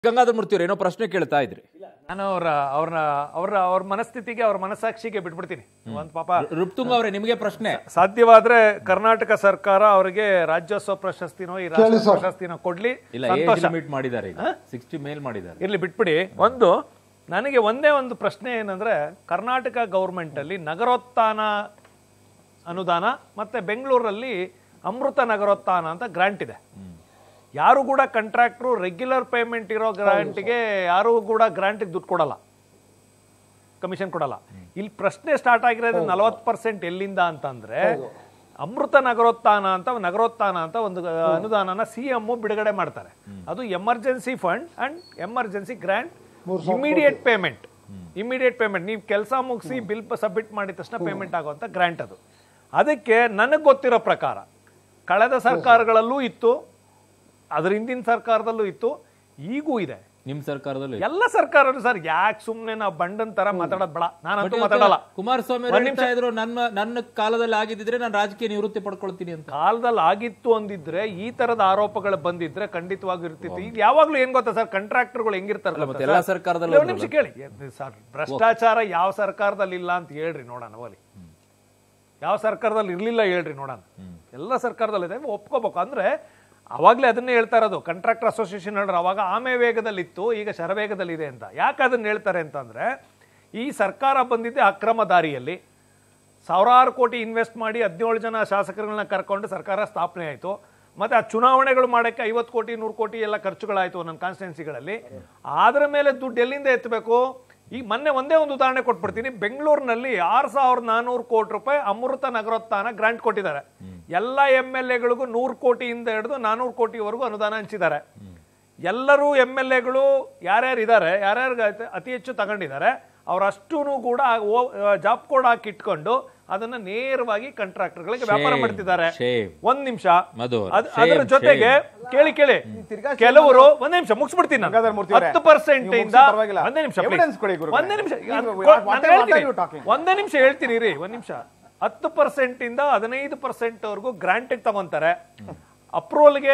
ಗಂಗಾಧರ ಮೂರ್ತಿ ಅವ್ರು ಏನೋ ಪ್ರಶ್ನೆ ಕೇಳ್ತಾ ಇದ್ರಿ ನಾನು ಅವ್ರ ಅವ್ರನ್ನ ಅವ್ರ ಅವ್ರ ಮನಸ್ಥಿತಿಗೆ ಅವ್ರ ಮನಸ್ಸಾಕ್ಷಿಗೆ ಬಿಟ್ಬಿಡ್ತೀನಿ ಒಂದು ಪಾಪ ರುಪ್ತುಂಗ ಅವರೇ ನಿಮಗೆ ಪ್ರಶ್ನೆ ಸಾಧ್ಯವಾದ್ರೆ ಕರ್ನಾಟಕ ಸರ್ಕಾರ ಅವರಿಗೆ ರಾಜ್ಯೋತ್ಸವ ಪ್ರಶಸ್ತಿನೋ ಈ ರಾಷ್ಟ್ರ ಪ್ರಶಸ್ತಿನೋ ಕೊಡ್ಲಿ ಇಲ್ಲ ಏಜ್ ಸಂತೋಷ ಲಿಮಿಟ್ ಮಾಡಿದ್ದಾರೆ ಈಗ ಸಿಕ್ಸ್ಟಿ ಮೇಲ್ ಮಾಡಿದ್ದಾರೆ ಇರ್ಲಿ ಬಿಟ್ಬಿಡಿ ಒಂದು ನನಗೆ ಒಂದೇ ಒಂದು ಪ್ರಶ್ನೆ ಏನಂದ್ರೆ ಕರ್ನಾಟಕ ಗೌರ್ಮೆಂಟ್ ಅಲ್ಲಿ ನಗರೋತ್ಥಾನ ಅನುದಾನ ಮತ್ತೆ ಬೆಂಗಳೂರಲ್ಲಿ ಅಮೃತ ನಗರೋತ್ಥಾನ ಅಂತ ಗ್ರಾಂಟ್ ಇದೆ ಯಾರು ಕೂಡ ಕಾಂಟ್ರಾಕ್ಟ್ರು ರೆಗ್ಯುಲರ್ ಪೇಮೆಂಟ್ ಇರೋ ಗ್ರಾಂಟ್ಗೆ ಯಾರು ಕೂಡ ಗ್ರಾಂಟ್ಗೆ ದುಡ್ಡು ಕೊಡಲ್ಲ ಕಮಿಷನ್ ಕೊಡಲ್ಲ ಇಲ್ಲಿ ಪ್ರಶ್ನೆ ಸ್ಟಾರ್ಟ್ ಆಗಿರೋದು ನಲವತ್ತು ಪರ್ಸೆಂಟ್ ಎಲ್ಲಿಂದ ಅಂತಂದ್ರೆ ಅಮೃತ ನಗರೋತ್ಥಾನ ಅಂತ ನಗರೋತ್ಥಾನ ಅಂತ ಒಂದು ಅನುದಾನನ ಸಿ ಎಂ ಬಿಡುಗಡೆ ಮಾಡ್ತಾರೆ ಅದು emergency fund and emergency grant immediate payment immediate payment ನೀವು ಕೆಲಸ ಮುಗಿಸಿ ಬಿಲ್ ಸಬ್ಮಿಟ್ ಮಾಡಿದ ತಕ್ಷಣ ಪೇಮೆಂಟ್ ಆಗುವಂತ ಗ್ರಾಂಟ್ ಅದು ಅದಕ್ಕೆ ನನಗೆ ಗೊತ್ತಿರೋ ಪ್ರಕಾರ ಕಳೆದ ಸರ್ಕಾರಗಳಲ್ಲೂ ಇತ್ತು ಅದ್ರ ಹಿಂದಿನ ಸರ್ಕಾರದಲ್ಲೂ ಇತ್ತು ಈಗೂ ಇದೆ ನಿಮ್ ಸರ್ಕಾರದಲ್ಲಿ ಎಲ್ಲ ಸರ್ಕಾರ ಸರ್ ಯಾಕೆ ಸುಮ್ನೆ ನಾವು ಬಂಡನ್ ತರ ಮಾತಾಡೋದ್ ಬೇಡ ನಾನಂತೂ ಮಾತಾಡಲ್ಲ ಕುಮಾರಸ್ವಾಮಿ ಅವರು ಹೇಳ್ತಾ ಇದ್ರು ನನ್ನ ನನ್ನ ಕಾಲದಲ್ಲಿ ಆಗಿದ್ದಿದ್ರೆ ನಾನು ರಾಜಕೀಯ ನಿವೃತ್ತಿ ಪಡ್ಕೊಳ್ತೀನಿ ಅಂತ ಕಾಲದಲ್ಲಿ ಆಗಿತ್ತು ಅಂದಿದ್ರೆ ಈ ತರದ ಆರೋಪಗಳು ಬಂದಿದ್ರೆ ಖಂಡಿತವಾಗಿ ಇರ್ತಿತ್ತು ಈಗ ಯಾವಾಗ್ಲೂ ಏನ್ ಗೊತ್ತಾ ಸರ್ ಕಾಂಟ್ರಾಕ್ಟರ್ಗಳು ಹೆಂಗಿರ್ತಾರಲ್ಲ ಮತ್ತೆ ಎಲ್ಲಾ ಸರ್ಕಾರದಲ್ಲೂ ಒಂದ್ ನಿಮಿಷ ಕೇಳಿ ಸರ್ ಭ್ರಷ್ಟಾಚಾರ ಯಾವ ಸರ್ಕಾರದಲ್ಲಿ ಇಲ್ಲ ಅಂತ ಹೇಳ್ರಿ ನೋಡೋಣ ಹೋಲಿ ಯಾವ ಸರ್ಕಾರದಲ್ಲಿ ಇರ್ಲಿಲ್ಲ ಹೇಳ್ರಿ ನೋಡೋಣ ಎಲ್ಲ ಸರ್ಕಾರದಲ್ಲಿ ಇದೆ ಒಪ್ಕೋಬೇಕು ಅಂದ್ರೆ ಅವಾಗ್ಲೇ ಅದನ್ನೇ ಹೇಳ್ತಾ ಇರೋದು ಕಾಂಟ್ರಾಕ್ಟರ್ ಅಸೋಸಿಯೇಷನ್ ಹೇಳಿದ್ರು ಅವಾಗ ಆಮೆ ವೇಗದಲ್ಲಿತ್ತು ಈಗ ಶರವೇಗದಲ್ಲಿದೆ ಅಂತ ಯಾಕೆ ಅದನ್ನ ಹೇಳ್ತಾರೆ ಅಂತಂದ್ರೆ ಈ ಸರ್ಕಾರ ಬಂದಿದ್ದೆ ಅಕ್ರಮ ದಾರಿಯಲ್ಲಿ ಸಾವಿರಾರು ಕೋಟಿ ಇನ್ವೆಸ್ಟ್ ಮಾಡಿ ಹದಿನೇಳು ಜನ ಶಾಸಕರುಗಳನ್ನ ಕರ್ಕೊಂಡು ಸರ್ಕಾರ ಸ್ಥಾಪನೆ ಆಯಿತು ಮತ್ತೆ ಆ ಚುನಾವಣೆಗಳು ಮಾಡೋಕ್ಕೆ ಐವತ್ತು ಕೋಟಿ ನೂರು ಕೋಟಿ ಎಲ್ಲ ಖರ್ಚುಗಳಾಯಿತು ನನ್ನ ಕಾನ್ಸ್ಟಿಟ್ಯೂನ್ಸಿಗಳಲ್ಲಿ ಅದರ ಮೇಲೆ ದುಡ್ಡು ಎಲ್ಲಿಂದ ಎತ್ತಬೇಕು ಈಗ ಮೊನ್ನೆ ಒಂದೇ ಒಂದು ಉದಾಹರಣೆ ಕೊಟ್ಬಿಡ್ತೀನಿ ಬೆಂಗಳೂರಿನಲ್ಲಿ ಆರು ಸಾವಿರದ ನಾನೂರು ಕೋಟಿ ರೂಪಾಯಿ ಅಮೃತ ನಗರೋತ್ಥಾನ ಗ್ರಾಂಟ್ ಕೊಟ್ಟಿದ್ದಾರೆ ಎಲ್ಲ ಎಮ್ ಎಲ್ ಎಗಳಿಗೂ ನೂರು ಕೋಟಿಯಿಂದ ಹಿಡಿದು ನಾನೂರು ಕೋಟಿವರೆಗೂ ಅನುದಾನ ಹಂಚಿದ್ದಾರೆ ಎಲ್ಲರೂ ಎಮ್ ಎಲ್ ಎಗಳು ಯಾರ್ಯಾರು ಇದ್ದಾರೆ ಯಾರ್ಯಾರು ಅತಿ ಹೆಚ್ಚು ತಗೊಂಡಿದ್ದಾರೆ ಅವರಷ್ಟೂ ಕೂಡ ಜಾಬ್ ಕೋಡ್ ಹಾಕಿ ಇಟ್ಕೊಂಡು ಅದನ್ನ ನೇರವಾಗಿ ಕಾಂಟ್ರಾಕ್ಟರ್ಗಳಿಗೆ ವ್ಯಾಪಾರ Shame, ಮಾಡ್ತಿದ್ದಾರೆ shame. ಒಂದ್ ನಿಮಿಷ ಮಧು, ಅದ್- shame, ಅದರ ಜೊತೆಗೆ ಕೇಳಿ ಕೇಳಿ ತಿರ್ಗಾ ಕೆಲವರು ಒಂದೇ ನಿಮಿಷ ಮುಗಿಸ್ಬಿಡ್ತೀನಿ ನಾನು. ಗಂಗಾಧರ್ ಮೂರ್ತಿ ಅವರೇ, ಹತ್ತು ಪರ್ಸೆಂಟ್ ನೀವು ಇಂದ ಮುಗ್ಸಿ ಪರವಾಗಿಲ್ಲ. ಒಂದೇ ನಿಮಿಷ please. Evidence ಕೊಡಿ ಗುರುಗಳೇ. ಒಂದೇ ನಿಮಿಷ ನೀವು ನಾನು what- what ಹೇಳ್ತೀನಿ. are you talking? ಒಂದೇ ನಿಮಿಷ ಹೇಳ್ತೀನಿ ರೀ ಒಂದ್ ನಿಮಿಷ ಹತ್ತು ಪರ್ಸೆಂಟ್ ಇಂದ ಹದಿನೈದು ಪರ್ಸೆಂಟ್ ವರೆಗೂ ಗ್ರಾಂಟ್ ತಗೊಂತಾರೆ ಅಪ್ರೂವಲ್ಗೆ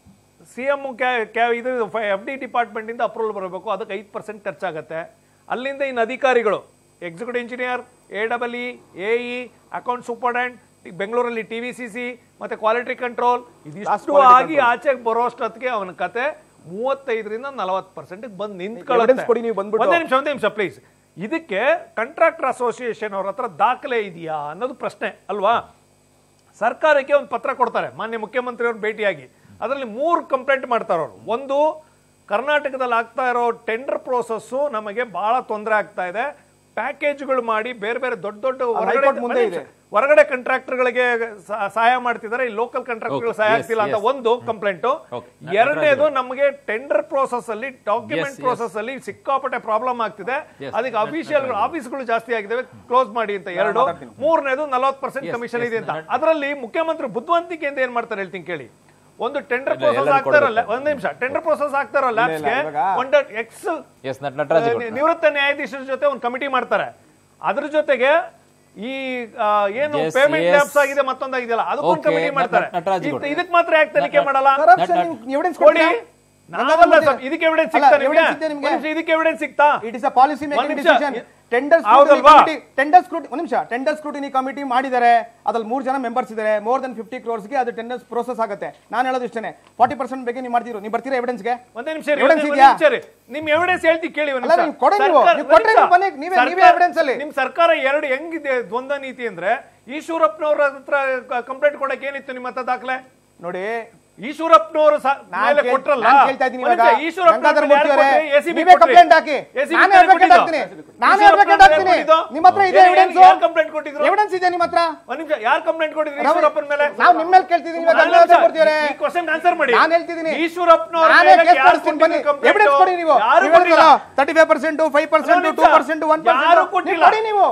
ಸಿ ಎಂ ಇದು ಎಫ್ ಡಿ ಡಿಪಾರ್ಟ್ಮೆಂಟ್ ಇಂದ ಅಪ್ರೂವಲ್ ಬರಬೇಕು ಅದಕ್ಕೆ ಐದು ಪರ್ಸೆಂಟ್ ಖರ್ಚಾಗತ್ತೆ ಅಲ್ಲಿಂದ ಇನ್ನು ಅಧಿಕಾರಿಗಳು executive engineer A double E A E account superintendent ಬೆಂಗಳೂರಲ್ಲಿ ಟಿ ವಿ ಸಿ ಸಿ ಮತ್ತೆ ಕ್ವಾಲಿಟಿ ಕಂಟ್ರೋಲ್ ಇದಿಷ್ಟು ಆಗಿ ಆಚೆಗೆ ಬರೋಷ್ಟೊತ್ತಿಗೆ ಅವನ ಕತೆ ಮೂವತ್ತೈದರಿಂದ ನಲವತ್ತು ಪರ್ಸೆಂಟ್ ಬಂದು Evidence ಕೊಡಿ ನೀವು ನಿಂತ್ಕೊಳ್ಳುತ್ತೆ ಬಂದ್ಬಿಟ್ಟು. ಒಂದೇ ನಿಮಿಷ ಒಂದೇ ನಿಮಿಷ ಪ್ಲೀಸ್ ಇದಕ್ಕೆ ಕಾಂಟ್ರಾಕ್ಟರ್ ಅಸೋಸಿಯೇಷನ್ ಅವ್ರ ಹತ್ರ ದಾಖಲೆ ಇದೆಯಾ ಅನ್ನೋದು ಪ್ರಶ್ನೆ ಅಲ್ವಾ ಸರ್ಕಾರಕ್ಕೆ ಒಂದು ಪತ್ರ ಕೊಡ್ತಾರೆ ಮಾನ್ಯ ಮುಖ್ಯಮಂತ್ರಿಯವ್ರ ಭೇಟಿಯಾಗಿ ಅದರಲ್ಲಿ ಮೂರು ಕಂಪ್ಲೇಂಟ್ ಮಾಡ್ತಾರೆ ಅವರು ಒಂದು ಕರ್ನಾಟಕದಲ್ಲಿ ಆಗ್ತಾ ಇರೋ ಟೆಂಡರ್ ಪ್ರೋಸೆಸ್ಸು ನಮಗೆ ಬಹಳ ತೊಂದರೆ ಆಗ್ತಾ ಇದೆ ಪ್ಯಾಕೇಜ್ಗಳು ಮಾಡಿ ಬೇರೆ ಬೇರೆ ದೊಡ್ಡ ದೊಡ್ಡ ಹೊರಗಡೆ ಹೈಕೋರ್ಟ್ ಮುಂದೆ ಒಂದೇ ನಿಮಿಷ. ಹೊರಗಡೆ ಕಾಂಟ್ರಾಕ್ಟರ್ಗಳಿಗೆ ಸಹಾಯ ಮಾಡ್ತಿದ್ದಾರೆ ಈ ಲೋಕಲ್ ಕಾಂಟ್ರಾಕ್ಟರ್ಗಳು Okay, ಸಹಾಯ yes, ಆಗ್ತಿಲ್ಲ ಅಂತ yes. ಒಂದು ಕಂಪ್ಲೇಂಟ್ Okay. ಎರಡನೇದು ನಮಗೆ ಟೆಂಡರ್ ಪ್ರೋಸೆಸ್ ಅಲ್ಲಿ ಡಾಕ್ಯುಮೆಂಟ್ Yes, yes. ಪ್ರೋಸೆಸ್ ಅಲ್ಲಿ ಸಿಕ್ಕಾಪಟ್ಟೆ ಪ್ರಾಬ್ಲಮ್ ಆಗ್ತಿದೆ Yes, ಅದಕ್ಕೆ ಅಫಿಷಿಯಲ್ ಆಫೀಸ್ಗಳು ಜಾಸ್ತಿ ಆಗಿದ್ದಾವೆ ಕ್ಲೋಸ್ ಮಾಡಿ ಅಂತ ಎರಡು ಮೂರನೇದು ನಲವತ್ತು ಪರ್ಸೆಂಟ್ Yes, ಕಮಿಷನ್ yes, ಇದೆ ಅಂತ ನಾನು- ಅದರಲ್ಲಿ ಮುಖ್ಯಮಂತ್ರಿ ಬುದ್ಧಿವಂತಿಕೆಯಿಂದ ಏನ್ ಮಾಡ್ತಾರೆ ಹೇಳ್ತೀನಿ ಕೇಳಿ ಒಂದು ಟೆಂಡರ್ ಇಲ್ಲ, ಪ್ರೋಸೆಸ್ ಎಲ್ಲರೂ ಆಗ್ತಾರಲ್ಲ ಒಂದ್ ನಿಮಿಷ ಟೆಂಡರ್ ಪ್ರೋಸೆಸ್ ಆಗ್ತಾರೋ ಲ್ಯಾಬ್ಸ್ಗೆ ಇವಾಗ- ಒಂದು ಎಕ್ಸ್ ಎಸ್ ನಟರಾಜ್ ನಿವೃತ್ತ ನ್ಯಾಯಾಧೀಶರ ಜೊತೆ ಒಂದು ಕಮಿಟಿ ಮಾಡ್ತಾರೆ ಅದ್ರ ಜೊತೆಗೆ ಈ ಆ, ಏನು Yes, ಪೇಮೆಂಟ್ yes. ಲ್ಯಾಬ್ಸ್ ಆಗಿದೆ ಮತ್ತೊಂದು ಆಗಿದೆಯಲ್ಲ ಅದಕ್ಕೊಂದು Okay, ಕಮಿಟಿ ನಟ- ಮಾಡ್ತಾರೆ ನಟರಾಜ್ ಇದ್- ಗೌಡ್ರೆ. ಇದಕ್ ಮಾತ್ರ ಯಾಕೆ ತನಿಖೆ ಮಾಡಲ್ಲ Corruption ನಟ- ನೀವು evidence ಕೊಡಿ ಕೊಡ್ತೀರಾ? ನಾವಲ್ಲ ಸರ್, ಇದಕ್ಕೆ ಎವಿಡೆನ್ಸ್ ಅಲ್ಲ, ಸಿಗ್ತಾ ನಿಮ್ಗೆ evidence ಇದೆ ನಿಮ್ಗೆ? ಒಂದ್ ನಿಮಿಷ, ಇದಕ್ಕೆ ಎವಿಡೆನ್ಸ್ ಸಿಗ್ತಾ ಇಟ್ ಇಸ್ ಅ ಪಾಲಿಸಿ ಒಂದ್ ಮೇಕಿಂಗ್ ನಿಮಿಷ. ಡಿಸಿಷನ್ ಟೆಂಡರ್ ಹೌದಲ್ವಾ? ಕಮಿಟಿ ಟೆಂಡರ್ ಸ್ಕ್ರೂಟಿ ಒಂದ್ ನಿಮಿಷ ಟೆಂಡರ್ ಸ್ಕ್ರೂಟಿನಿ ಕಮಿಟಿ ಮಾಡಿದ್ದಾರೆ ಅದ್ರಲ್ಲಿ ಮೂರು ಜನ ಮೆಂಬರ್ಸ್ ಇದ್ದಾರೆ ಮೋರ್ ದನ್ ಫಿಫ್ಟಿ ಗೆ ಅದು ಟೆಂಡರ್ಸ್ ಪ್ರೋಸೆಸ್ ಆಗುತ್ತೆ ನಾನು ಹೇಳೋದು ಇಷ್ಟೇ ಫಾರ್ಟಿ ಪರ್ಸೆಂಟ್ ಬಗ್ಗೆ ನೀವು ಮಾಡ್ತೀರೋ ನೀವು ಬರ್ತೀರಾ ಎವಿಡೆನ್ಸ್ಗೆ ಒಂದೇ ನಿಮಿಷ ಇರಿ, Evidence ಒಂದೇ ಇದೆಯಾ? ನಿಮಿಷ ಇರಿ. ನಿಮ್ ಎವಿಡೆನ್ಸ್ ಹೇಳ್ತಿ ಕೇಳಿ ಒಂದ್ ಅಲ್ಲ, ನಿಮಿಷ. ನೀವು ಕೊಡಿ ನೀವು. ಸರ್ಕಾರ- ನೀವು ಕೊಟ್ರೆ ಒಂದ್ ನಿಮಿಷ. ನೀವು ಬನ್ನಿ, ನೀವೇ- ನೀವೇ ಸರ್ಕಾರ- evidence ಅಲ್ಲಿ. ನಿಮ್ ಸರ್ಕಾರ ಎರಡು ಹೆಂಗಿದೆ ದ್ವಂದ್ವ ನೀತಿ ಅಂದ್ರೆ ಈಶ್ವರಪ್ಪನವ್ರ ಹತ್ರ ಕಂಪ್ಲೇಂಟ್ ಕೊಡಕ್ಕೆ ಏನಿತ್ತು ನಿಮ್ಮ ಹತ್ರ ದಾಖಲೆ ನೋಡಿ ಈಶ್ವರಪ್ಪನವರು ಸ- ನಾನ್ ಮೇಲೆ ಕೇಳ್- ಕೊಟ್ರಲ್ಲ ನಾನ್ ಕೇಳ್ತಾ ಇದ್ದೀನಿ ಒಂದ್ ಇವಾಗ. ನಿಮಿಷ, ಈಶ್ವರಪ್ಪನವ್ರ ಗಂಗಾಧರ್ ಮೇಲೆ ಯಾರು ಮೂರ್ತಿ ಅವರೇ, ಕೊಟ್ರಿ? ACB ನೀವೇ ಕೊಟ್ರಿ? complaint ಹಾಕಿ. ACB ನಾನೇ ಕೊಟ್ರಿ? advocate ಆಗ್ತೀನಿ. ನಾನೇ ಈಶ್ವರಪ್ಪನವ್ರು advocate ಯಾರು ಆಗ್ತೀನಿ. ಕೊಟ್ಟಿದ್ದು? ನಿಮ್ಮ ಹತ್ರ ಇದೆ ಏನ್- evidence? ಯಾರು ಕಂಪ್ಲೇಂಟ್ ಕೊಟ್ಟಿದ್ರು ಎವಿಡೆನ್ಸ್ ಇದೆ ನಿಮ್ಮ ಹತ್ರ ಒಂದ್ ನಿಮಿಷ ಯಾರು ಕಂಪ್ಲೇಂಟ್ ಕೊಟ್ಟಿದ್ರು ರವಿ, ಈಶ್ವರಪ್ಪನ ಮೇಲೆ ನಾವು ನಿಮ್ಮ ಮೇಲೆ ಕೇಳ್ತಿದೀನಿ ಇವಾಗ ನಾನು ಗಂಗಾಧರ್ ಸರ್, ಮೂರ್ತಿ ಅವರೇ. ಈ ಕ್ವಶನ್ ಆನ್ಸರ್ ಮಾಡಿ ನಾನು ಹೇಳ್ತಿದ್ದೀನಿ ಈಶ್ವರಪ್ಪನವ್ರ ನಾನೇ ಮೇಲೆ ಕೇಸ್ ಯಾರು ಕೊಡ್ತೀನಿ ಬನ್ನಿ ಕೊಟ್ಟಿದ್ದು complaint? ಎವಿಡೆನ್ಸ್ ಕೊಡಿ ನೀವು ಯಾರು ನೀವು ಕೊಟ್ಟಿಲ್ಲ? Thirty five percent five percent ಒಂದ್ ಟೂ ನಿಮಿಷ. ಪರ್ಸೆಂಟ್ ಒನ್ ಯಾರು ಪರ್ಸೆಂಟ್ ಕೊಟ್ಟಿಲ್ಲ? ಕೊಡಿ ನೀವು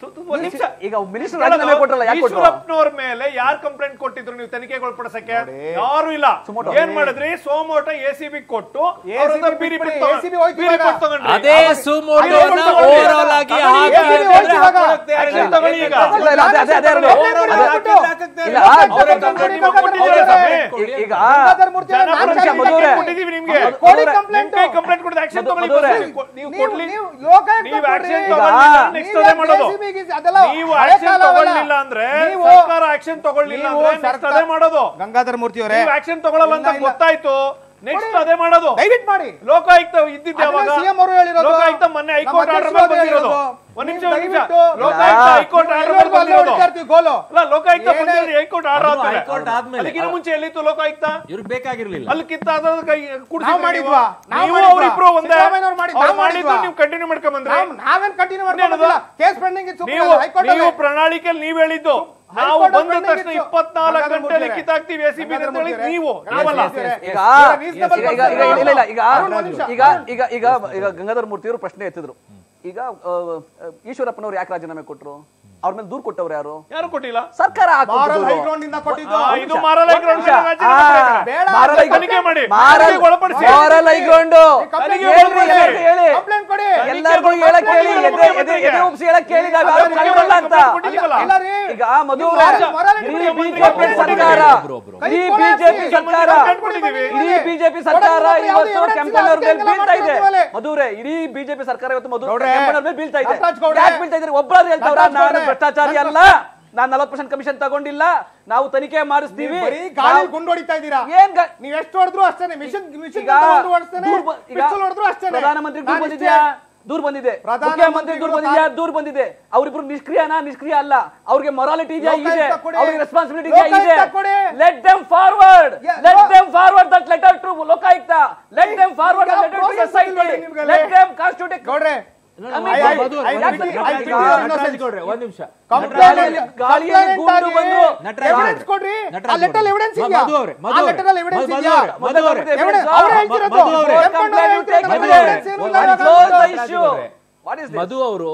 ಒಂದ್ ನಿಮಿಷ. ಈಗ ಮಿನಿಸ್ಟರ್ ರಾಜೀನಾಮೆ ಕೊಟ್ರಲ್ಲ ಯಾಕೆ ಕೊಟ್ರು ಈಶ್ವರಪ್ಪನವ್ರ ಮೇಲೆ ಯಾರು ಕಂಪ್ಲೇಂಟ್ ಕೊಟ್ಟಿದ್ರು ನೀವು ತನಿಖೆಗೊಳಪಡಿಸಕ್ಕೆ ಯಾರು ಇಲ್ಲ ಏನ್ ಮಾಡಿದ್ರಿ ಸೋಮೋಟ ಎಸಿಬಿ ಕೊಟ್ಟು ಅವ್ರನ್ನ ACB ಬಿ ರಿಪೋರ್ಟ್ ಬಿಟ್ಬಿಡಿ, ತಗೊಂಡ್- ACB ಹೋಯ್ತು ಬಿ ಇವಾಗ. ರಿಪೋರ್ಟ್ ತಗೊಂಡ್ರಿ. ಅದೇ ಅವಾಗ- ಸುಮೋಟೋನ ಅದೇ ತಗೊಳ್ಳಿ. ಓವರ್ ಆಗಿ ತಗೊಳ್ಳಿ. ಹಾಕಿ ACB ಹೋಯ್ತು ಹೋಯ್ತು ಇವಾಗ. ತಗೊಳ್ಳಿ ಈಗ. ತಗೊಳ್ಳಿ ಈಗ. ಇಲ್ಲ, ಇಲ್ಲ, ಅದೇ- ಅದೇ- ಅದೇ ಇರೋದು. ಇಲ್ಲ, ಅವ್ರೇ ಕಂಪ್ಲೇಂಟ್ ನಿಮಗೆ ಕೊಟ್ಟಿದ್ದೀರಾ ಸ್ವಾಮಿ? ಈಗ ಗಂಗಾಧರ್ ಮೂರ್ತಿ ಜನ ಅವ್ರೆ, ನಾನ್ ಪ್ರತಿನಿಧಿ ಚಾಲೆಂಜ್ ಮಧುವ್ರೆ. ಮಾಡ್ತೀನಿ. ಕೊಟ್ಟಿದ್ದೀವಿ ನಿಮ್ಗೆ ಕೊಡಿ ಮಧುವ್ರೆ. ಕಂಪ್ಲೇಂಟ್ ನಿಮ್ ಕೈ ಕಂಪ್ಲೇಂಟ್ ಕೊಡಿದ ಆಕ್ಷನ್ ತಗೊಳ್ಳಿ ಮಧುವ್ರೆ. ನೀವು ನೀವು ನೀವು- ಕೊಡ್ಲಿ ನೀವು ಲೋಕಾಯುಕ್ತ ನೀವು ಕೊಡ್ರಿ. ಆಕ್ಷನ್ ಈಗ ತಗೊಳ್ಳಿಲ್ಲ ನೆಕ್ಸ್ಟ್ ಅದೇ ಮಾಡೋದು JCB ಗೆ ಅದೆಲ್ಲ ನೀವು ಹಳೆ ಆಕ್ಷನ್ ಕಾಲ ತಗೊಳ್ಳಿಲ್ಲ ಅವೆಲ್ಲ. ಅಂದ್ರೆ ನೀವು- ಸರ್ಕಾರ ಆಕ್ಷನ್ ತಗೊಳ್ಳಿಲ್ಲ ನೀವು ಅಂದ್ರೆ ನೆಕ್ಸ್ಟ್ ಸರ್ಕಾರ- ಅದೇ ಮಾಡೋದು ಗಂಗಾಧರ್ ಮೂರ್ತಿ ಅವರೇ ನೀವು ಆಕ್ಷನ್ ತಗೊಳ್ಳಲ್ಲ ಅಂತ ಇಲ್ಲ, ಇಲ್ಲ. ಗೊತ್ತಾಯ್ತು ನೆಕ್ಸ್ಟ್ ಕೊಡಿ. ಅದೇ ಮಾಡೋದು ದಯವಿಟ್ಟು ಮಾಡಿ ಲೋಕಾಯುಕ್ತ ಇದ್ದಿದ್ದೆ ಅದನ್ನ ಯಾವಾಗ CM ಅವರು ಹೇಳಿರೋದು. ಲೋಕಾಯುಕ್ತ ಮೊನ್ನೆ ನಮ್ಮ ಹೈಕೋರ್ಟ್ ಆರ್ಡರ್ ಅಧ್ಯಕ್ಷರು ಮೇಲೆ ಬಂದಿರೋದು ಹೇಳಿರೋದು. ಒಂದ್ ನಿಮಿಷ ನೀವು ಒಂದ್ ನಿಮಿಷ ದಯವಿಟ್ಟು- ಲೋಕಾಯುಕ್ತ ಇಲ್ಲ. ಹೈಕೋರ್ಟ್ ಆರ್ಡರ್ ಮೇಲೆ ಎಲ್ಲರಿಗೂ ಅಲ್ಲೇ ಬಂದಿರೋದು ಹುಡುಕ್ತಾ ಇರ್ತೀವಿ ಗೋಲು ಅಲ್ಲ ಲೋಕಾಯುಕ್ತ ಏನೇ- ಬಂದಿರೋದು ಹೈಕೋರ್ಟ್ ಆರ್ಡರ್ ಅದು ಆದ್ಮೇಲೆ ಹೈಕೋರ್ಟ್ ಆದ್ಮೇಲೆ. ಅದಕ್ಕಿಂತ ಮುಂಚೆ ಎಲ್ಲಿತ್ತು ಲೋಕಾಯುಕ್ತ ಇವ್ರಿಗೆ ಬೇಕಾಗಿರ್ಲಿಲ್ಲ ಅಲ್ಲಿ ಕಿತ್ತ ಅದ್ರ ಕೈ ಕೂಡ್ಸಿದ್ರಿ ನಾವು ನೀವು. ಮಾಡಿದ್ವಾ? ನಾವು ನೀವು ಮಾಡಿದ್ವಾ? ಅವ್ರಿಬ್ರು ಒಂದೇ ಸಿದ್ದರಾಮಯ್ಯನವ್ರು ಮಾಡಿ- ಅವ್ರು ನಾವು ಮಾಡಿದ್ದು ಮಾಡಿದ್ವಾ? ನೀವು ಕಂಟಿನ್ಯೂ ಮಾಡ್ಕೊಂಡ್ ಬಂದ್ರಿ ನಾವ್- ನಾವೇನ್ ಕಂಟಿನ್ಯೂ ಇನ್ನೇನದು? ಮಾಡ್ಕೊಂಡಿಲ್ಲ ಕೇಸ್ ಪೆಂಡಿಂಗ್ ಇತ್ತು ನೀವು ಹೈಕೋರ್ಟ್ ನೀವು ಪ್ರಣಾಳಿಕೆಯಲ್ಲಿ ನೀವ್ ಹೇಳಿದ್ದು ನಾವು ಹೈಕೋರ್ಟ್ ಬಂದ pending ತಕ್ಷಣ ಇತ್ತು. ಇಪ್ಪತ್ನಾಲ್ಕು ಗಂಗಾಧರ್ ಗಂಟೆಯಲ್ಲಿ ಮೂರ್ತಿ ಕಿತ್ತಾಕ್ತಿವಿ ಎಸ್ ಸಿ ಬಿ ಅಂತ ಹೇಳಿ ನೀವು Yes, ನಾವಲ್ಲ yes, yes, yes. ಈಗ reasonable ಈಗ ಈಗ ಈಗ ಇಲ್ಲ ಇಲ್ಲ ಈಗ ಅರುಣ್, ಒಂದ್ ನಿಮಿಷ. ಈಗ ಈಗ ಈಗ ಈಗ ಗಂಗಾಧರ್ ಮೂರ್ತಿಯವರು ಪ್ರಶ್ನೆ ಎತ್ತಿದ್ರು ಈಗ ಆ, ಆ, ಈಶ್ವರಪ್ಪನವ್ರು ಯಾಕೆ ರಾಜೀನಾಮೆ ಕೊಟ್ರು ಅವ್ರ ಮೇಲೆ ದೂರ್ ಕೊಟ್ಟವ್ರು ಯಾರು ಯಾರು ಕೊಟ್ಟಿಲ್ಲ ಸರ್ಕಾರ ಮಾರಲ್ ಹಾಕ್ಕೊಟ್ಟಿದ್ದು. ಹೈಗ್ರೌಂಡ್ ಇಂದ ಕೊಟ್ಟಿದ್ದು ಆ, ಇದು ಮಾರಲ್ ಹೈಗ್ರೌಂಡ್ ಮೇಲೆ ರಾಜೀನಾಮೆ ಆ, ಕೊಟ್ಟಿದ್ದಾರೆ. ಬೇಡ, ಮಾರಲ್ ಹೈಗ್ರೌಂಡ್. ತನಿಖೆ ಮಾಡಿ ಮಾರಲ್ ತನಿಖೆಗೆ ಒಳಪಡಿಸಿ ಮಾರಲ್ ಹೈಗ್ರೌಂಡ್ ತನಿಖೆ ಹೇಳ್ರಿ, ಒಳಪಡಿಸಿ. ಎಲ್ಲರಿಗೂ ಹೇಳಿ ಕಂಪ್ಲೇಂಟ್ ಕೊಡಿ ಎಲ್ಲರಿಗೂ ಹೇಳಕ್ ಹೇಳಿ ಎದೆ ಎದೆ ಎದೆ ಉಪ್ಸಿ ಹೇಳಕ್ ಕೇಳಿ ನಾವ್ ಯಾರು ತನಿಖೆ ಕಲಿಬಲ್ಲ ಅಂತ ಕೊಟ್ಟಿದ್ದೀವಲ್ಲ. ಇಲ್ಲ ರೀ. ಈಗ ಮಧು ನೀವು ಅವರೇ, ರಾಜ- ಮೊರಾಲಿಟಿ ಇಡೀ ಬಿಡಿ, ಬಿಜೆಪಿ ಕಂಪ್ಲೇಂಟ್ ಸರ್ಕಾರ ಒಬ್ರು, ಒಬ್ರು. ಇಡೀ ಕೈ ಬಿಜೆಪಿ ಕೊಡಾಸಿ, ಸರ್ಕಾರ ಕಂಪ್ಲೇಂಟ್ ಕೊಟ್ಟಿದ್ದೀವಿ. ಇಡೀ ಬಿಜೆಪಿ ಸರ್ಕಾರ ಕೊಡಂಗಿಲ್ಲ, ಯಾವ್ದು ಇವತ್ತು evidence ಕೆಂಪಣ್ಣ ಅವ್ರ ಮೇಲೆ ಇಲ್ಲ, ಬೀಳ್ತಾ ಇದೆ ಮಾಡ್ತೀವಲ್ಲ. ಮಧುರೆ ಇಡೀ ಬಿಜೆಪಿ ಸರ್ಕಾರ ಇವತ್ತು ಮಧು ಗೌಡ್ರೆ, ಕೆಂಪಣ್ಣ ಅವ್ರ ಮೇಲೆ ಬೀಳ್ತಾ ಇದೆ ನಟರಾಜ್ ಗೌಡ್ರೆ, ಯಾಕೆ ಬೀಳ್ತಾ ಇದ್ರೆ ಒಬ್ಬರಾದ್ರು ಹೇಳ್ತಾವ್ರ ನಟರಾಜ್ ನಾನು ಗೌಡ್ರೆ, ಭ್ರಷ್ಟಾಚಾರಿ ನನ್ನ ಅಲ್ಲ ನಾನು ನಲವತ್ತು ಪರ್ಸೆಂಟ್ ಕಮಿಷನ್ ತಗೊಂಡಿಲ್ಲ ನಾವು ತನಿಖೆ ಮಾಡಿಸ್ತೀವಿ ಬರೀ ಗಾಳಿ ನಾವು- ಗುಂಡು ಹೊಡಿತಾ ಇದ್ದೀರಾ ಏನ್ ಗಾ- ನೀವ್ ಎಷ್ಟು ಹೊಡೆದ್ರು ಅಷ್ಟೇನೆ ಮಿಷನ್ ಮಿಷನ್ ಈಗ ಹೊಡಿಸ್ತಾನೆ ದೂರ್ ಬ- ಈಗ ಪಿಸ್ತೂಲ್ ಹೊಡೆದ್ರು ಅಷ್ಟೇನೆ ಪ್ರಧಾನಮಂತ್ರಿ ದೂರ್ ನಾನ್ ಬಂದಿದ್ಯಾ ಇಷ್ಟೇ- ದೂರ್ ಬಂದಿದೆ ಪ್ರಧಾನ ಮುಖ್ಯಮಂತ್ರಿ ದೂರ್ ಮಂತ್ರಿಗಳು ಬಂದಿದ್ಯಾ ಕಾಲ್- ದೂರ್ ಬಂದಿದೆ ಅವ್ರಿಬ್ರು ನಿಷ್ಕ್ರಿಯನಾ ನಿಷ್ಕ್ರಿಯ ಅಲ್ಲ ಅವ್ರಿಗೆ ಮೊರಾಲಿಟಿ ಇದೆಯಾ ಇದೆ ಲೋಕಾಯುಕ್ತ ಕೊಡಿ. ಅವ್ರಿಗೆ ರೆಸ್ಪಾನ್ಸಿಬಿಲಿಟಿ ಇದೆಯಾ ಇದೆ ಲೋಕಾಯುಕ್ತ ಕೊಡಿ. Let them forward Yeah, let no. Them forward that letter to Lokayukta let them forward ಈಗ that letter to process society ಗೊತ್ತಿಲ್ಲ ನಿಮ್ಗೆ ಲೆಟ್ ದೆಮ್ ಕಾನ್ಸ್ಟಿಟ್ಯೂಟ್ ಗೌಡ್ರೆ ಇಲ್ಲ, I ಇಲ್ಲ, mean, Madhu- I- Madhu- I- Madhu- I- Nataraj I- ಗೌಡ್ರೆ, I- Nataraj ಗೌಡ್ರೆ, ಒಂದ್ ನಿಮಿಷ ಗಾಳಿಯಲ್ಲಿ- ಗಾಳಿಯಲ್ಲಿ ಗುಂಡು ಬಂದ್ರು. ನಟರಾಜ್ ಎವಿಡೆನ್ಸ್ ಗೌಡ್ರೆ. ಕೊಡ್ರಿ ನಟರಾಜ್ ಆ ಲೆಟರ್ ಗೌಡ್ರೆ. ಎವಿಡೆನ್ಸ್ ಮ- ಇದೆಯಾ ಮಧು ಅವ್ರೆ, ಆ ಮಧು ಅವ್ರೆ. ಲೆಟರ್ ಅಲ್ಲಿ ಎವಿಡೆನ್ಸ್ ಮಧು ಇದೆಯಾ ಅವ್ರೆ, ಮಧು ಅವ್ರೆ. ಎವಿಡೆನ್ಸ್ ಮ- ಅವ್ರು ಮ- ಹೇಳ್ತಿರೋದು ಮಧು ಅವ್ರೆ. ಕೆಂಪಣ್ಣ ಅವ್ರು ಹೇಳ್ತಿರೋದು ಮಧು ನಮ್ಗೆ ಅವ್ರೆ. evidence ಏನು ಒಂದು ಇಲ್ಲ, close ಇವಾಗ the issue. ಗೌಡ್ರೆ. What is this? ಮಧು ಅವರು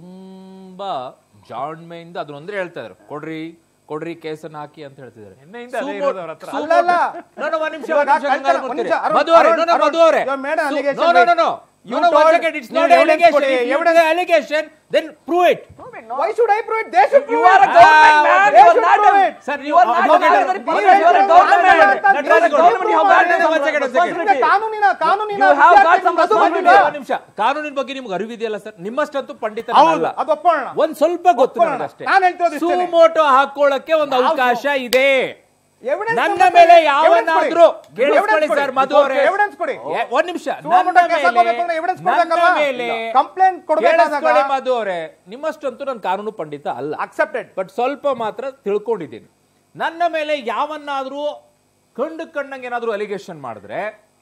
ತುಂಬಾ ಜಾಣ್ಮೆಯಿಂದ ಅದನ್ನೊಂದ್ರೆ ಹೇಳ್ತಾ ಇದ್ರು ಕೊಡ್ರಿ ಕೊಡ್ರಿ ಕೇಸನ್ನ ಹಾಕಿ ಅಂತ ಹೇಳ್ತಿದ್ದಾರೆ ನಿನ್ನೆಯಿಂದ ಅದೇ ಇರೋದು ಅವ್ರ ಹತ್ರ. ಅಲ್ಲ, ಅಲ್ಲ. No, no, ಒಂದ್ ನಿಮಿಷ, ಇವಾಗ ಒಂದ್ ನಿಮಿಷ, ಕಳ್ತನ- ಗಂಗಾಧರ್ ಒಂದ್ ಮೂರ್ತಿ. ನಿಮಿಷ, ಅರುಣ್, ಮಧು ಅವರೇ, no, no, ಅರುಣ್, ಮಧು ಅವರೇ. you have made an So- allegation, no, no, no, wait. no. You No, no, one told- second, it's ನೀವು not an evidence allegation. ಕೊಡಿ, If you evidence- have allegation, then prove it. Why should I prove it? They should You prove are a it. government man. They You are should not prove a- it. Sir, You are not okay, an no, ordinary no, person. no, You are a no, government no, man. no, no, You are a no, government. You have got no, some one second, one second. ನಿಮ್ಗೆ responsibility. ಕಾನೂನಿನ ಕಾನೂನಿನ You have got some ವಿದ್ಯಾರ್ಥಿ responsibility. ಅದು ಒಂದ್ ನಿಮಿಷ ಕಾನೂನಿನ ಬಗ್ಗೆ ನಿಮ್ಗೆ ಅರಿವಿದೆಯಲ್ಲ ಸರ್ ನಿಮ್ಮಷ್ಟಂತೂ ಪಂಡಿತ ಹೌದು ಅಲ್ಲ ಅದು ಒಪ್ಪೋಣ ಒಂದ್ ಸ್ವಲ್ಪ ಗೊತ್ತು ಒಪ್ಪೋಣ. ನನಗಷ್ಟೇ ನಾನ್ ಹೇಳ್ತಿರೋದು ಇಷ್ಟೇನೆ. ಸುಮೋಟೋ ಹಾಕೊಳ್ಳಕ್ಕೆ ಒಂದು ಅವಕಾಶ ಇದೆ Evidence ನನ್ನ ಕೊಡಿ. ಮೇಲೆ Evidence ಯಾವನ್ನಾದ್ರೂ ಕೊಡಿ. ಕೇಳಿಸ್ಕೊಳ್ಳಿ Evidence ಸರ್ ಕೊಡಿ. ಮಧು ಅವರೇ Evidence ಕೊಡಿ. ಏ, ಒಂದ್ ನಿಮಿಷ ಸುಮೋಟೋ ನನ್ನ ಕೇಸ್ ಹಾಕೋಬೇಕು ಅಂದ್ರೆ ಮೇಲೆ evidence ನನ್ನ ಕೊಡ್ಬೇಕಲ್ವಾ? ಮೇಲೆ Complaint ಕೊಡ್ಬೇಕಾದಾಗ- ಕೇಳಿಸ್ಕೊಳ್ಳಿ ಮಧು ಅವರೇ ನಿಮ್ಮಷ್ಟಂತೂ ನಾನು ಕಾನೂನು ಪಂಡಿತ ಅಲ್ಲ ಅಕ್ಸೆಪ್ಟೆಡ್ ಬಟ್ ಸ್ವಲ್ಪ ಮಾತ್ರ ತಿಳ್ಕೊಂಡಿದ್ದೀನಿ ನನ್ನ ಮೇಲೆ ಯಾವನ್ನಾದ್ರೂ ಕಂಡು ಕಂಡಂಗೆ ಏನಾದ್ರೂ ಅಲಿಗೇಷನ್ ಮಾಡಿದ್ರೆ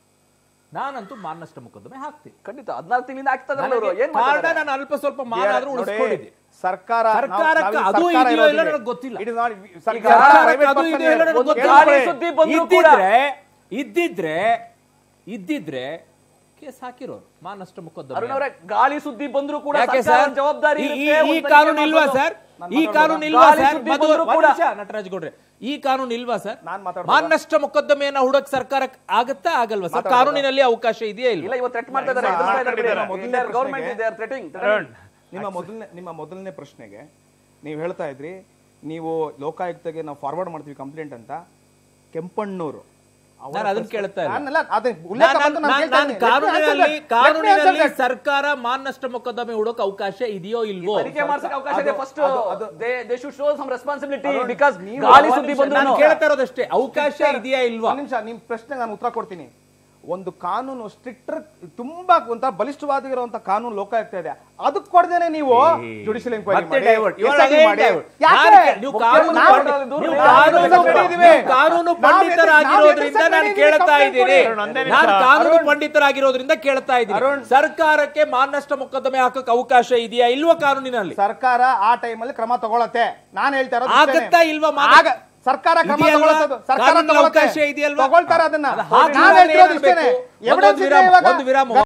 ನಾನಂತೂ ಮಾನನಷ್ಟ ಮೊಕದ್ದಮೆ ಹಾಕ್ತೀನಿ ಖಂಡಿತ ಹದಿನಾಲ್ಕು ತಿಂಗಳಿಂದ ಆಗ್ತಾ ಇದಾರೆ ಅವರು ನನಗೆ ಏನ್ ಕಾರಣ ಮಾಡ್ತಾರೆ ನಾನು ಅಲ್ಪ ಸ್ವಲ್ಪ ಮಾನಾದ್ರೂ ಉಳಿಸ್ಕೊಂಡಿದ್ದೆ ಸರ್ಕಾರ ಸರ್ಕಾರಕ್ಕೆ ನಾವು- ಅದು ನಾವು ಸರ್ಕಾರ ಇದೆಯೋ ಇರೋದಿದೆ. ಇಲ್ಲೋ ನನಗೆ ಗೊತ್ತಿಲ್ಲ. It is not- ಈಗ ಸರ್ಕಾರ ಸರ್ಕಾರಕ್ಕೆ private ಅದು person ಇದೆಯೋ ಇಲ್ಲೋ ನನಗೆ ಒಂದು ಗೊತ್ತಿಲ್ಲ. ಗಾಳಿ ಸುದ್ದಿ ಬಂದ್ರು ಕೂಡ ಇದ್ದಿದ್ರೆ ಇದ್ದಿದ್ರೆ ಇದ್ದಿದ್ರೆ ಕೇಸ್ ಹಾಕಿರೋರು ಮಾನಷ್ಟ ಅರುಣ್ ಮೊಕದ್ದಮೆ ಅವರೇ ಗಾಳಿ ಸುದ್ದಿ ಬಂದ್ರು ಕೂಡ ಯಾಕೆ ಸರ್ಕಾರದ ಸರ್ ಜವಾಬ್ದಾರಿ ಈ- ಇರುತ್ತೆ, ಈ- ಈ ಒಂದು ಕಾನೂನು ತನಿಖೆ ಇಲ್ವಾ ಮಾಡೋದು. ಸರ್ ನಾನು ಈ ಮಾತಾಡೋದು. ಕಾನೂನು ಇಲ್ವಾ ಗಾಳಿ ಸರ್ ಸುದ್ದಿ ಮಧು ಬಂದ್ರು ಒಂದ್ ಕೂಡ. ನಿಮಿಷ, ನಟರಾಜ್ ಗೌಡ್ರೆ ಈ ಕಾನೂನು ಇಲ್ವಾ ಸರ್ ನಾನ್ ಮಾತಾಡ್ಬೋದಾ? ಮಾನಷ್ಟ ಮೊಕದ್ದಮೆಯನ್ನ ಹುಡಕ್ ಸರ್ಕಾರಕ್ಕೆ ಆಗತ್ತಾ ಆಗಲ್ವಾ ಸರ್ ಕಾನೂನಿನಲ್ಲಿ ಅವಕಾಶ ಇದೆಯಾ ಇಲ್ಲ ಇಲ್ಲ ಇವತ್ತು ಥ್ರೆಟ್ ಮಾಡ್ತಾ ಇದ್ದಾರೆ ಇಲ್ಲ, ಮಾತಾಡಿದ್ದಾರೆ. ಮೊದಲನೇ ಗೌರ್ಮೆಂಟ್ ಪ್ರಶ್ನೆಗೆ- ಇದೆ ಥ್ರೆಟಿಂಗ್ ಅರುಣ್, ನಿಮ್ಮ ಮೊದಲನೇ ನಿಮ್ಮ ಮೊದಲನೇ ಪ್ರಶ್ನೆಗೆ ನೀವು ಹೇಳ್ತಾ ಇದ್ರಿ ನೀವು ಲೋಕಾಯುಕ್ತಗೆ ನಾವು ಫಾರ್ವರ್ಡ್ ಮಾಡ್ತೀವಿ ಕಂಪ್ಲೇಂಟ್ ಅಂತ ಕೆಂಪಣ್ಣೂರು ಅವರ ನಾನು ಅದನ್ನ ಪ್ರಶ್ನೆ- ಕೇಳ್ತಾ ಇಲ್ಲ. ನಾನಲ್ಲ, ಅದೇ ಉಲ್ಲೇಖ ನಾನ್- ಬಂತು, ನಾನು ನಾನ್- ಕೇಳ್ತಾ ನಾನ್ ಇದ್ದೀನಿ. Let me answer ಕಾನೂನಿನಲ್ಲಿ that. Let me answer ಕಾನೂನಿನಲ್ಲಿ that. ಸರ್ಕಾರ ಮಾನನಷ್ಟ ಮೊಕದ್ದಮೆ ಹುಡೋಕ್ ಅವಕಾಶ ಇದೆಯೋ ಇಲ್ವೋ ತನಿಖೆ ಮಾಡ್ಸಕ್ಕೆ ಅವಕಾಶ ಇದೆ ಅದು- ಫಸ್ಟ್ ಅದು- ಅದು- they should show some responsibility Arun, because ನೀವು- ಗಾಳಿ ಒಂದ್ ಸುದ್ದಿ ನಿಮಿಷ, ಬಂದ್ರು ನಾನು ಕೇಳ್ತಾ ಇರೋದಷ್ಟೇ ಅವಕಾಶ ಇದೆಯಾ ಇಲ್ವಾ ಒಂದ್ ನಿಮಿಷ ನಿಮ್ ಪ್ರಶ್ನೆಗೆ ನಾನು ಉತ್ತರ ಕೊಡ್ತೀನಿ ಒಂದು ಕಾನೂನು ಸ್ಟ್ರಿಕ್ಟರ್ ತುಂಬಾ ಒಂಥರ ಬಲಿಷ್ಠವಾಗಿರುವಂತ ಕಾನೂನು ಲೋಕಾಯುಕ್ತ ಇದೆ ಅದಕ್ಕೆ ಕೊಡದೇನೆ ನೀವು ಜುಡಿಷಿಯಲ್ ಎಂಕ್ವೈರಿ ಮತ್ತೆ divert. ಇವಾಗ ಮಾಡಿ again divert. ಯಾಕೆ? ನಾನು- ನೀವು ಕಾನೂನು ನಾವು- ಪಂಡಿತ- ನಾವು ನೀವು ಕಾನೂನು ಕಾನೂನು ಪಂಡಿತರಿದ್ದೀವಿ. ನೀವು ಕಾನೂನು ನಾವು ಪಂಡಿತರಾಗಿರೋದ್ರಿಂದ ಎದುರು ನಾನು ಸತ್ಯ ಕೇಳ್ತಾ ಕಂಪ್ಲೇಂಟ್ ಇದ್ದೀನಿ ಕೊಡಿ. ಒಂದೇ ನಿಮಿಷ. ನಾನು ಕಾನೂನು ಅರುಣ್. ಪಂಡಿತರಾಗಿರೋದ್ರಿಂದ ಕೇಳ್ತಾ ಇದ್ದೀನಿ ಅರುಣ್. ಸರ್ಕಾರಕ್ಕೆ ಮಾನನಷ್ಟ ಮೊಕದ್ದಮೆ ಹಾಕಕ್ ಅವಕಾಶ ಇದೆಯಾ ಇಲ್ವಾ ಕಾನೂನಿನಲ್ಲಿ ಸರ್ಕಾರ ಆ ಟೈಮಲ್ಲಿ ಕ್ರಮ ತಗೊಳತ್ತೆ ನಾನು ಹೇಳ್ತಾ ಇರೋದು ಆಗತ್ತಾ ಇಷ್ಟೇನೆ. ಇಲ್ವಾ ಮಾನ- ಆಗ ಸರ್ಕಾರ ಕ್ರಮ ಇದೆಯಲ್ವಾ? ತಗೊಳತ್ತದು ಸರ್ಕಾರ ಕಾನೂನಲ್ಲಿ ತಗೊಳತ್ತೆ. ಅವಕಾಶ ಇದೆಯಲ್ವಾ? ತಗೊಳ್ತಾರೆ ಅದನ್ನ ಅದು ಹಾಗೆ ನಾನು ಹೇಳ್ತಿರೋದು ಏನಾಗ್ಬೇಕು? ಇಷ್ಟೇನೆ ಒಂದೊಂದು ಎವಿಡೆನ್ಸ್ ಇದೆ ವಿರಾಮ, ಇವಾಗ ಒಂದು ವಿರಾಮ